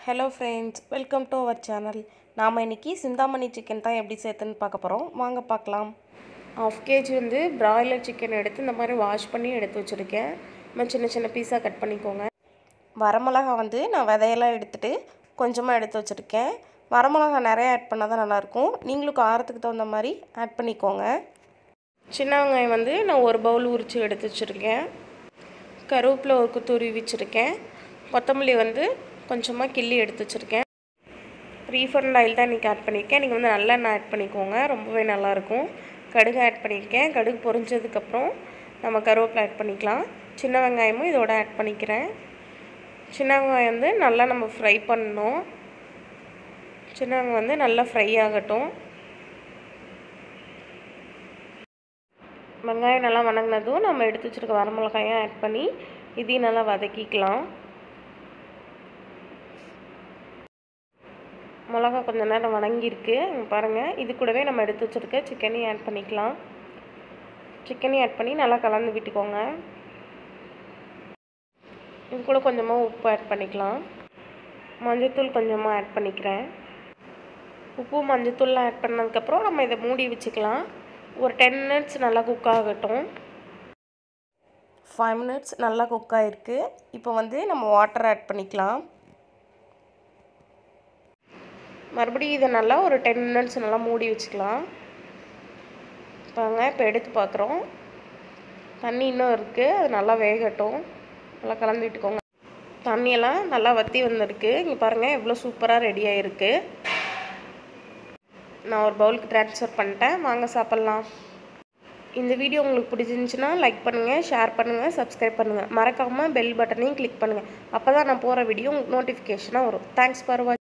hello friends welcome to our channel நாம் இன்றைக்கி Chintamani chicken தான் எப்படி சேர்த்துன்னு பார்க்க போகிறோம் வாங்க பார்க்கலாம் ஆஃப் கேஜி வந்து பிராய்லர் சிக்கன் எடுத்து இந்த மாதிரி வாஷ் பண்ணி எடுத்து வச்சுருக்கேன் நம்ம சின்ன சின்ன பீஸாக கட் பண்ணிக்கோங்க வரமிளகா வந்து நான் விதையெல்லாம் எடுத்துகிட்டு கொஞ்சமாக எடுத்து வச்சுருக்கேன் வரமிளகா நிறைய ஆட் பண்ணால் தான் நல்லாயிருக்கும் நீங்களும் காரத்துக்கு தகுந்த மாதிரி ஆட் பண்ணிக்கோங்க சின்ன வெங்காயம் வந்து நான் ஒரு பவுல் உரித்து எடுத்து வச்சுருக்கேன் கருவேப்பிலை ஒரு குத்து உருவி வச்சுருக்கேன் கொத்தமல்லி வந்து கொஞ்சமாக கிள்ளி எடுத்து வச்சுருக்கேன் ரீஃபண்ட் ஆயில் தான் இன்றைக்கி ஆட் பண்ணியிருக்கேன் நீங்கள் வந்து நல்லெண்ணெய் ஆட் பண்ணிக்கோங்க ரொம்பவே நல்லாயிருக்கும் கடுகு ஆட் பண்ணியிருக்கேன் கடுகு பொரிஞ்சதுக்கப்புறம் நம்ம கருவேப்பிலை ஆட் பண்ணிக்கலாம் சின்ன வெங்காயமும் இதோட ஆட் பண்ணிக்கிறேன் சின்ன வெங்காயம் வந்து நல்லா நம்ம ஃப்ரை பண்ணணும் சின்ன வெங்காயம் வந்து நல்லா ஃப்ரை ஆகட்டும் வெங்காயம் நல்லா வணங்கினதும் நம்ம எடுத்து வச்சுருக்க வரமிளகாயும் ஆட் பண்ணி இதையும் நல்லா வதக்கிக்கலாம் மிளகா கொஞ்சம் நேரம் வணங்கியிருக்கு இங்கே பாருங்கள் இது கூடவே நம்ம எடுத்து வச்சுருக்க சிக்கனையும் ஆட் பண்ணிக்கலாம் சிக்கனையும் ஆட் பண்ணி நல்லா கலந்து விட்டுக்கோங்க இது கூட கொஞ்சமாக உப்பு ஆட் பண்ணிக்கலாம் மஞ்சத்தூள் கொஞ்சமாக ஆட் பண்ணிக்கிறேன் உப்பு மஞ்சத்தூள்லாம் ஆட் பண்ணதுக்கப்புறம் நம்ம இதை மூடி வச்சுக்கலாம் ஒரு டென் மினிட்ஸ் நல்லா குக் ஆகட்டும் ஃபைவ் மினிட்ஸ் நல்லா குக் ஆகிருக்கு இப்போ வந்து நம்ம வாட்டர் ஆட் பண்ணிக்கலாம் மறுபடியும் இதை நல்லா ஒரு டென் மினிட்ஸ் நல்லா மூடி வச்சுக்கலாம் பாருங்க இப்போ எடுத்து பார்க்குறோம் தண்ணி இன்னும் இருக்குது அது நல்லா வேகட்டும் நல்லா கலந்து விட்டுக்கோங்க தண்ணியெல்லாம் நல்லா வற்றி வந்திருக்கு இங்கே பாருங்கள் எவ்வளோ சூப்பராக ரெடி ஆகிருக்கு நான் ஒரு பவுலுக்கு ட்ரான்ஸ்ஃபர் பண்ணிட்டேன் வாங்க சாப்பிட்லாம் இந்த வீடியோ உங்களுக்கு பிடிச்சிருந்துச்சுன்னா லைக் பண்ணுங்கள் ஷேர் பண்ணுங்கள் சப்ஸ்கிரைப் பண்ணுங்கள் மறக்காமல் பெல் பட்டனையும் கிளிக் பண்ணுங்கள் அப்போ தான் நான் போகிற வீடியோ உங்களுக்கு நோட்டிஃபிகேஷனாக வரும் தேங்க்ஸ் ஃபார் வாட்ச்